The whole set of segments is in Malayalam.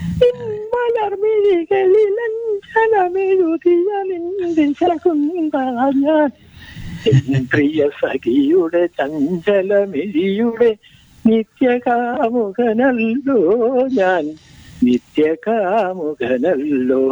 മലർമിഴികളിലഞ്ചനമെഴുതിയ ഞാൻ പ്രിയ സഖിയുടെ ചഞ്ചലമിഴിയുടെ നിത്യകാമുകനല്ലോ ഞാൻ നിത്യകാമുകനല്ലോ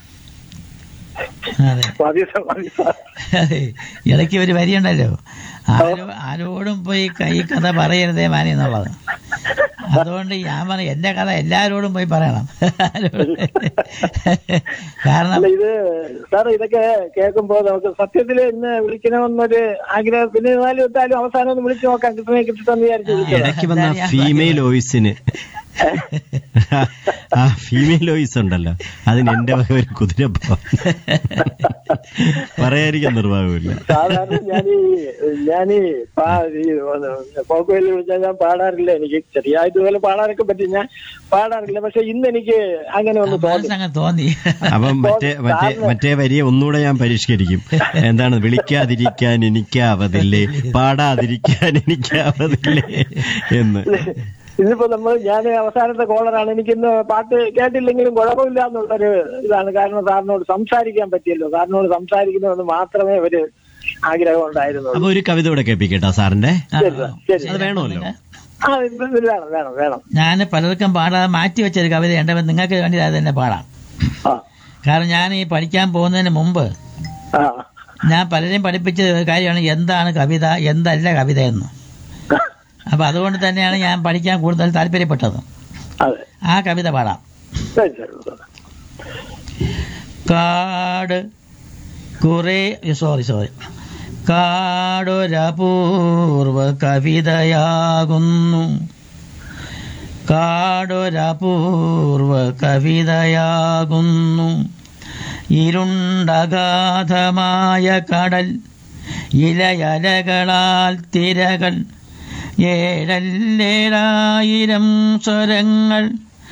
അതെ മതി സാർ, മതി സാർ. അതെ ഇടയ്ക്ക് ഒരു വരിയുണ്ടല്ലോ ആരോ ആരോടും പോയി ഈ കഥ പറയരുതേ മാനി എന്നുള്ളത് അതുകൊണ്ട് ഞാൻ പറയും എന്റെ കഥ എല്ലാവരോടും പോയി പറയണം ആരോടും. കാരണം അല്ല ഇത് സാർ ഇതൊക്കെ കേൾക്കുമ്പോ നമുക്ക് സത്യത്തിൽ ഇന്ന് വിളിക്കണമെന്നൊരു ആഗ്രഹം പിന്നെ എന്നാലും എത്താലും അവസാനം ഒന്ന് വിളിച്ചു നോക്കാം കിട്ടണേ കിട്ടട്ടെന്ന് വിചാരിച്ചു വിളിച്ചതാ. ഇടയ്ക്ക് വന്ന അതാണ് ഞാൻ ഫീമെയിൽ വോയിസിന് ആ ഫീമെയിൽ വോയിസ് ഉണ്ടല്ലോ അതിന് എന്റെ വക ഒരു കുതിരപ്പോ പറയാതിരിക്കാൻ നിർവാഹമില്ല സാധാരണ ഞാൻ ഈ ഞാൻ ഈ പോക്കോയിൽ വിളിച്ചാൽ ഞാൻ പാടാറില്ല എനിക്ക് ചെറിയായിട്ട് ഇതുപോലെ പാടാനൊക്കെ പറ്റും ഞാൻ പാടാറില്ല പക്ഷെ ഇന്ന് എനിക്ക് അങ്ങനെ ഒന്ന് തോന്നി മനസ്സങ്ങ് തോന്നി അപ്പം മറ്റേ മറ്റേ മറ്റേ വരിയെ ഒന്നുകൂടെ ഞാൻ പരിഷ്കരിക്കും എന്താണ് വിളിക്കാതിരിക്കാൻ എനിക്കാവതില്ലേ പാടാതിരിക്കാൻ എനിക്കാവതില്ലേ എന്ന് ഇന്നിപ്പോ നമ്മൾ ഞാൻ അവസാനത്തെ കോളറാണ് എനിക്കിന്ന് പാട്ട് കേട്ടില്ലെങ്കിലും കുഴപ്പമില്ല എന്നുള്ളൊരു ഇതാണ് കാരണം സാറിനോട് സംസാരിക്കാൻ പറ്റിയല്ലോ സാറിനോട് സംസാരിക്കണമെന്ന് മാത്രമേ ഒരു ആഗ്രഹം ഉണ്ടായിരുന്നുള്ളൂ അപ്പൊ ഒരു കവിത കൂടെ കേൾപ്പിക്കട്ടോ സാറിന്റെ ശരി സാർ, ശരി അത് വേണമല്ലോ ആ ഇത് ഇത് വേണം വേണം വേണം ഞാൻ പലർക്കും പാടാതെ മാറ്റി വെച്ചൊരു കവിതയുണ്ട് അപ്പൊ നിങ്ങൾക്ക് വേണ്ടി അത് തന്നെ പാടാം ആ കാരണം ഞാൻ ഈ പഠിക്കാൻ പോകുന്നതിന് മുമ്പ് ആ ഞാൻ പലരെയും പഠിപ്പിച്ച ഒരു കാര്യമാണ് എന്താണ് കവിത എന്തല്ല കവിത എന്ന് അപ്പൊ അതുകൊണ്ട് തന്നെയാണ് ഞാൻ പഠിക്കാൻ കൂടുതൽ താല്പര്യപ്പെട്ടത് അതെ ആ കവിത പാടാം ശരി ശരി സാർ. കാട് കുറേ സോറി സോറി കാടൊരപൂർവ കവിതയാകുന്നു കാടൊരപൂർവ കവിതയാകുന്നു ഇരുണ്ടഗാധമായ കടൽ ഇലയലകളാൽ തിരകൾ ഏഴല്ലേഴായിരം സ്വരങ്ങൾ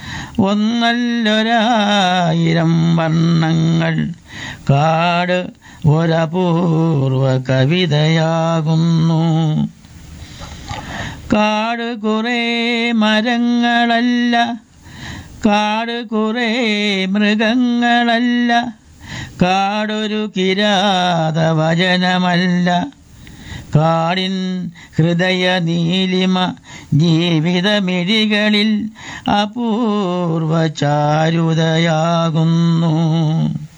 ഒന്നല്ലൊരായിരം വർണ്ണങ്ങൾ കാട് ഒരപൂർവ കവിതയാകുന്നു കാട് കുറേ മരങ്ങളല്ല കാട് കുറേ മൃഗങ്ങളല്ല കാടൊരു കിരാത വചനമല്ല കാടിൻ ഹൃദയ നീലിമ ജീവിതമിഴികളിൽ അപൂർവ ചാരുതയാകുന്നു